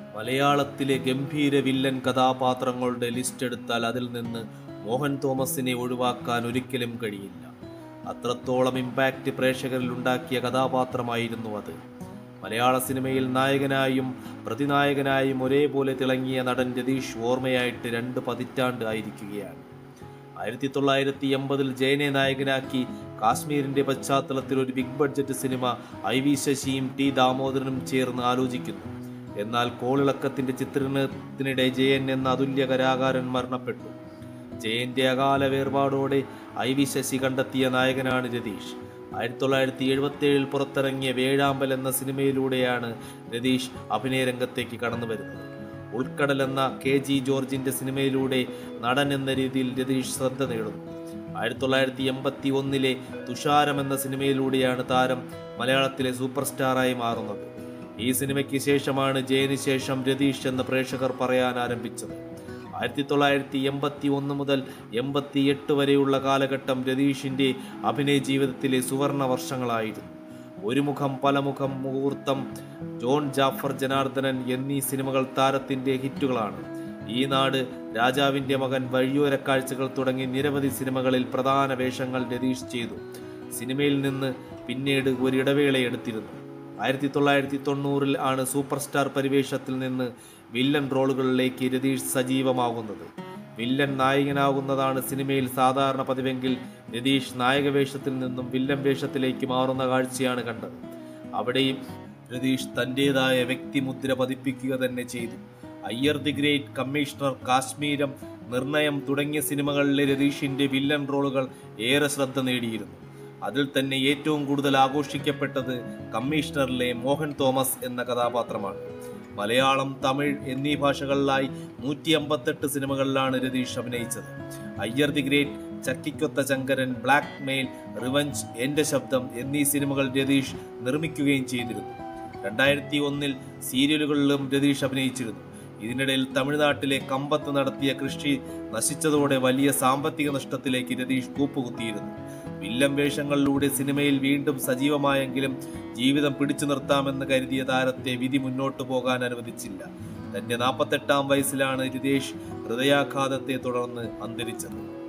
മലയാളത്തിലെ ഗംഭീര വില്ലൻ കഥാപാത്രങ്ങളുടെ ലിസ്റ്റ് എടുത്താൽ അതിൽ നിന്ന് മോഹൻ തോമസിനെ ഒഴിവാക്കാൻ ഒരിക്കലും കഴിയില്ല അത്രത്തോളം ഇമ്പാക്റ്റ് പ്രേക്ഷകരിൽ ഉണ്ടാക്കിയ കഥാപാത്രമായിരുന്നു അത് മലയാള സിനിമയിൽ നായകനായും പ്രതിനായകനായും ഒരേപോലെ തിളങ്ങിയ നടൻ രതീഷ് ഓർമ്മയായിട്ട് രണ്ട് പതിറ്റാണ്ട് ആയിരിക്കുകയാണ് ആയിരത്തി തൊള്ളായിരത്തി എൺപതിൽ ജയനെ നായകനാക്കി കാശ്മീരിന്റെ പശ്ചാത്തലത്തിൽ ഒരു ബിഗ് ബഡ്ജറ്റ് സിനിമ ഐ വി ശശിയും ടി ദാമോദരനും ചേർന്ന് ആലോചിക്കുന്നു എന്നാൽ കോളിളക്കത്തിന്റെ ചിത്രീകരണത്തിനിടെ ജയൻ എന്ന അതുല്യ കലാകാരൻ മരണപ്പെട്ടു ജയന്റെ അകാല വേർപാടോടെ ഐ വി ശശി കണ്ടെത്തിയ നായകനാണ് രതീഷ് ആയിരത്തി തൊള്ളായിരത്തി എഴുപത്തി ഏഴിൽ പുറത്തിറങ്ങിയ വേഴാമ്പൽ എന്ന സിനിമയിലൂടെയാണ് രതീഷ് അഭിനയ രംഗത്തേക്ക് കടന്നു വരുന്നത് ഉൾക്കടൽ എന്ന കെ ജി ജോർജിന്റെ സിനിമയിലൂടെ നടൻ എന്ന രീതിയിൽ രതീഷ് ശ്രദ്ധ നേടുന്നു ആയിരത്തി തൊള്ളായിരത്തി എൺപത്തി ഒന്നിലെ തുഷാരം എന്ന സിനിമയിലൂടെയാണ് താരം മലയാളത്തിലെ സൂപ്പർ സ്റ്റാറായി മാറുന്നത് ഈ സിനിമയ്ക്ക് ശേഷമാണ് ജയന് ശേഷം രതീഷ് എന്ന് പ്രേക്ഷകർ പറയാൻ ആരംഭിച്ചത് ആയിരത്തി തൊള്ളായിരത്തി എൺപത്തി ഒന്ന് മുതൽ എൺപത്തി എട്ട് വരെയുള്ള കാലഘട്ടം രതീഷിന്റെ അഭിനയ ജീവിതത്തിലെ സുവർണ വർഷങ്ങളായിരുന്നു ഒരു മുഖം പലമുഖം മുഹൂർത്തം ജോൺ ജാഫർ ജനാർദ്ദനൻ എന്നീ സിനിമകൾ താരത്തിന്റെ ഹിറ്റുകളാണ് ഈ നാട് രാജാവിന്റെ മകൻ വഴിയോരക്കാഴ്ചകൾ തുടങ്ങി നിരവധി സിനിമകളിൽ പ്രധാന വേഷങ്ങൾ രതീഷ് ചെയ്തു സിനിമയിൽ നിന്ന് പിന്നീട് ഒരു ഇടവേളയെടുത്തിരുന്നു ആയിരത്തി തൊള്ളായിരത്തി തൊണ്ണൂറിൽ ആണ് സൂപ്പർ സ്റ്റാർ പരിവേഷത്തിൽ നിന്ന് വില്ലൻ റോളുകളിലേക്ക് രതീഷ് സജീവമാകുന്നത് വില്ലൻ നായകനാകുന്നതാണ് സിനിമയിൽ സാധാരണ പതിവെങ്കിൽ രതീഷ് നായക വേഷത്തിൽ നിന്നും വില്ലൻ വേഷത്തിലേക്ക് മാറുന്ന കാഴ്ചയാണ് കണ്ടത് അവിടെയും രതീഷ് തൻ്റെതായ വ്യക്തിമുദ്ര പതിപ്പിക്കുക തന്നെ ചെയ്തു Iyer the great commissioner Kashmeeram Nirnayam തുടങ്ങിയ സിനിമകളിലെ രതീഷിന്റെ വില്ലൻ റോളുകൾ ഏറെ ശ്രദ്ധ നേടിയിരുന്നു അതിൽ തന്നെ ഏറ്റവും കൂടുതൽ ആഘോഷിക്കപ്പെട്ടത് കമ്മീഷണറിലെ മോഹൻ തോമസ് എന്ന കഥാപാത്രമാണ് മലയാളം തമിഴ് എന്നീ ഭാഷകളിലായി നൂറ്റി അമ്പത്തെട്ട് സിനിമകളിലാണ് രതീഷ് അഭിനയിച്ചത് Iyer the great Chakkikkotha Shankaran blackmail revenge എന്റെ ശബ്ദം എന്നീ സിനിമകൾ രതീഷ് നിർമ്മിക്കുകയും ചെയ്തിരുന്നു രണ്ടായിരത്തി ഒന്നിൽ സീരിയലുകളിലും രതീഷ് അഭിനയിച്ചിരുന്നു ഇതിനിടയിൽ തമിഴ്നാട്ടിലെ കമ്പത്ത് നടത്തിയ കൃഷി നശിച്ചതോടെ വലിയ സാമ്പത്തിക നഷ്ടത്തിലേക്ക് രതീഷ് കൂപ്പുകുത്തിയിരുന്നു വില്ലൻ വേഷങ്ങളിലൂടെ സിനിമയിൽ വീണ്ടും സജീവമായെങ്കിലും ജീവിതം പിടിച്ചു നിർത്താമെന്ന് കരുതിയ താരത്തെ വിധി മുന്നോട്ടു പോകാൻ അനുവദിച്ചില്ല തന്റെ നാൽപ്പത്തെട്ടാം വയസ്സിലാണ് രതീഷ് ഹൃദയാഘാതത്തെ തുടർന്ന് അന്തരിച്ചത്